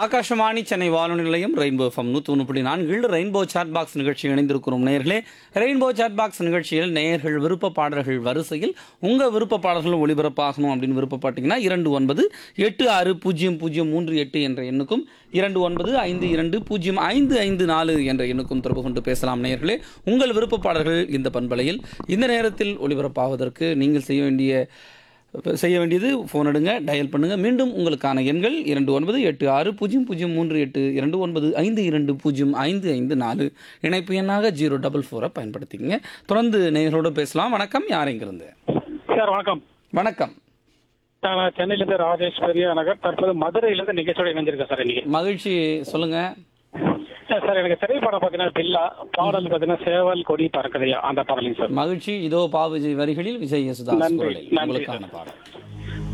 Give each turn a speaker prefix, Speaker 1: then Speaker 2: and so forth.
Speaker 1: ஆகாஷவாணி சென்னை வானொலி நிலையம் rainbow FM நூற்றி ஒன்று புள்ளி நான்கில் ரெயின்போ சாட் பாக்ஸ் நிகழ்ச்சி இணைந்திருக்கிறோம் நேயர்களே ரெயின்போ சாட் பாக்ஸ் நிகழ்ச்சியில் நேயர்கள் விருப்ப பாடல்கள் வரிசையில் உங்கள் விருப்ப பாடல்கள் ஒளிபரப்பாகணும் அப்படின்னு விருப்பப்பட்டீங்கன்னா இரண்டு ஒன்பது எட்டு ஆறு பூஜ்ஜியம் பூஜ்ஜியம் மூன்று எட்டு என்ற எண்ணுக்கும் இரண்டு ஒன்பது ஐந்து இரண்டு பூஜ்ஜியம் ஐந்து ஐந்து நாலு என்ற எண்ணுக்கும் தொடர்பு கொண்டு பேசலாம் நேயர்களே உங்கள் விருப்ப பாடல்கள் இந்த பண்பலையில் இந்த நேரத்தில் ஒளிபரப்பாவதற்கு நீங்கள் செய்ய வேண்டிய செய்ய வேண்டியது ஃபோன் எடுங்க டயல் பண்ணுங்க மீண்டும் உங்களுக்கான எண்கள் இரண்டு ஒன்பது எட்டு ஆறு பூஜ்ஜியம் பூஜ்ஜியம் மூன்று எட்டு இரண்டு ஒன்பது ஐந்து இரண்டு பூஜ்ஜியம் ஐந்து ஐந்து நாலு இணைப்பு எண்ணாக ஜீரோ டபுள் ஃபோரை பயன்படுத்திக்கங்க தொடர்ந்து நேயர்களோடு பேசலாம் வணக்கம் யார் இங்கிருந்து
Speaker 2: சார் வணக்கம்
Speaker 1: வணக்கம்
Speaker 2: நான் சென்னையிலேருந்து ராஜேஷ் பெரியா நகர் தற்போது மதுரையிலேருந்து நிகழ்ச்சியோட இணைஞ்சிருக்கேன் சார் இன்னைக்கு
Speaker 1: மகிழ்ச்சி சொல்லுங்க
Speaker 2: சார் எனக்கு திரைப்படம் பார்த்தீங்கன்னா பில்லா பாடல் பார்த்தீங்கன்னா சேவல் கொடி பறக்குதையா அந்த பாடலையும் சார்
Speaker 1: மகிழ்ச்சி இதோ பாவிஜய் வரிகளில் விஜய் யசுதாஸ்
Speaker 2: நன்றி,
Speaker 1: குரலில்
Speaker 2: நன்றி,
Speaker 1: உங்களுக்கான பாடல்